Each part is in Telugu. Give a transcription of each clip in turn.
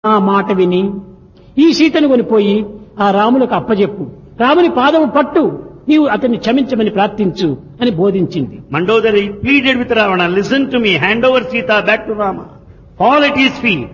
ఆ మాట విని ఈ సీతను కొనిపోయి ఆ రాములకు అప్పజెప్పు రాముని పాదము పట్టు నీవు అతన్ని క్షమించమని ప్రార్థించు అని బోధించింది Mandodari pleaded with Ravana, listen to me, hand over Sita back to Rama. Fall at his feet.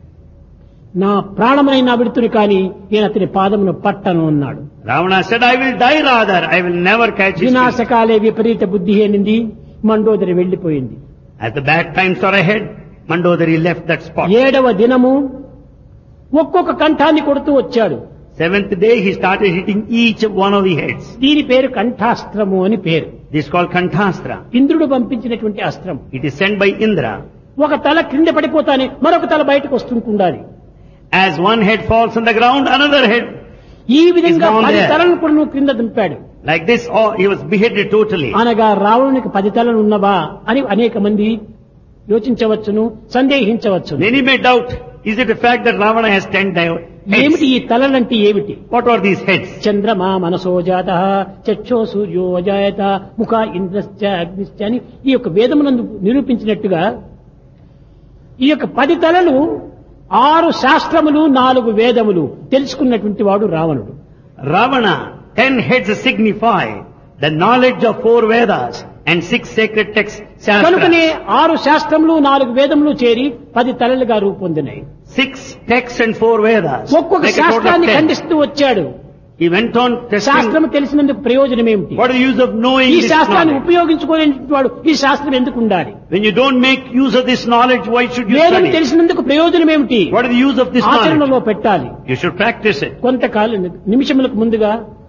నా ప్రాణమునైనా విడుతుని కాని నేను అతని పాదమును పట్టను అన్నాడు Ravana said, I will die rather, I will never catch his feet. వినాశకాలే విపరీత బుద్ధి అనింది మండోదరి వెళ్లిపోయింది As the bad times are ahead, Mandodari left that spot. ఏడవ దినము ఒక్కొక్క కంఠాన్ని కొడుతూ వచ్చాడు Seventh day, he started hitting each one of the heads. దీని పేరు కంఠాస్త్రము అని పేరు This is called Kanthastra. ఇంద్రుడు పంపించినటువంటి అస్త్రం It is sent by Indra. ఒక తల క్రింద పడిపోతానే మరొక తల బయటకు వస్తుంటుండాలి As one head falls on the ground, another head. ఈ విధంగా It's down పది there. తలను కూడా నువ్వు క్రింద దింపాడు Like this, oh, he was beheaded totally. అనగా రావణునికి పది తలలు ఉన్నవా అని అనేక మంది యోచించవచ్చును సందేహించవచ్చును Many may doubt, is it a fact that Ravana has ten di- ఏమిటి heads? ఈ తలలంటే ఏమిటి What are these heads? చంద్రమా మనసో జాత చక్షో సూర్యో అజాయత ముఖ ఇంద్రశ్చ అగ్నిశ్చ అని ఈ యొక్క వేదమునందు నిరూపించినట్టుగా ఈ యొక్క పది తలలు ఆరు శాస్త్రములు నాలుగు వేదములు తెలుసుకున్నటువంటి వాడు రావణుడు Ravana, ten heads signify the knowledge of four Vedas and six sacred texts. కనుకనే Shastras. ఆరు శాస్త్రములు నాలుగు వేదములు చేరి పది తలలుగా రూపొందినాయి Six texts and four Vedas. ఒక్కొక్క Make a total of శాస్త్రాన్ని ten. ఖండిస్తూ వచ్చాడు He went on testing. శాస్త్రం తెలిసినందుకు ప్రయోజనం ఏమిటి What is the use of knowing ఈ this శాస్త్రాన్ని knowledge? ఉపయోగించుకోలేని వాడు ఈ శాస్త్రం ఎందుకు ఉండాలి When you don't make use of this knowledge, why should you వేదం study? తెలిసినందుకు ప్రయోజనం ఏమిటి What is the use of this knowledge? ఆచరణలో పెట్టాలి You should practice it. కొంతకాలం నిమిషములకు ముందుగా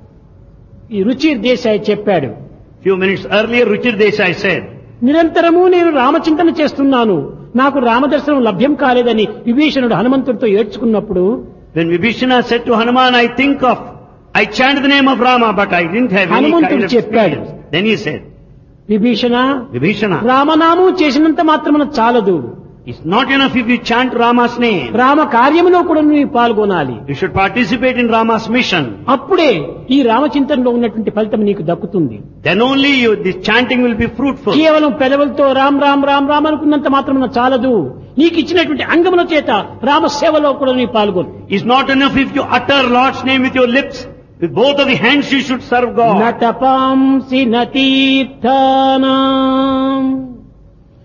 ఈ రుచి దేశాయ్ చెప్పాడు Few minutes earlier, Ruchir Desai said, నిరంతరము నేను రామచింతన చేస్తున్నాను నాకు రామదర్శనం లభ్యం కాలేదని విభీషణుడు హనుమంతుడితో ఏడ్చుకున్నప్పుడు when Vibhishana said to Hanuman, I think of, I chant the name of Rama, but I didn't have any హనుమంతుడు kind of చెప్పాడు. experience. Then he said, Vibhishana Vibhishana, రామనామం చేసినంత మాత్రమున చాలదు it's not enough if you chant Rama's name. Rama కార్యములో కూడా నీవు పాల్గొనాలి You should participate in Rama's mission. అప్పుడే ఈ రామచింతనలో ఉన్నటువంటి ఫలితం నీకు దక్కుతుంది Then only you, this chanting will be fruitful. కేవలం పెదవులతో రామ్ రామ్ రామ్ రామ్ అనుకున్నంత మాత్రమున చాలదు నీకు ఇచ్చినటువంటి అంగముల చేత రామ సేవలో కూడా నీ పాల్గొను It's not enough if you utter Lord's name with your lips. With both of the hands you should serve God. నటపాంసి నతీర్థానాం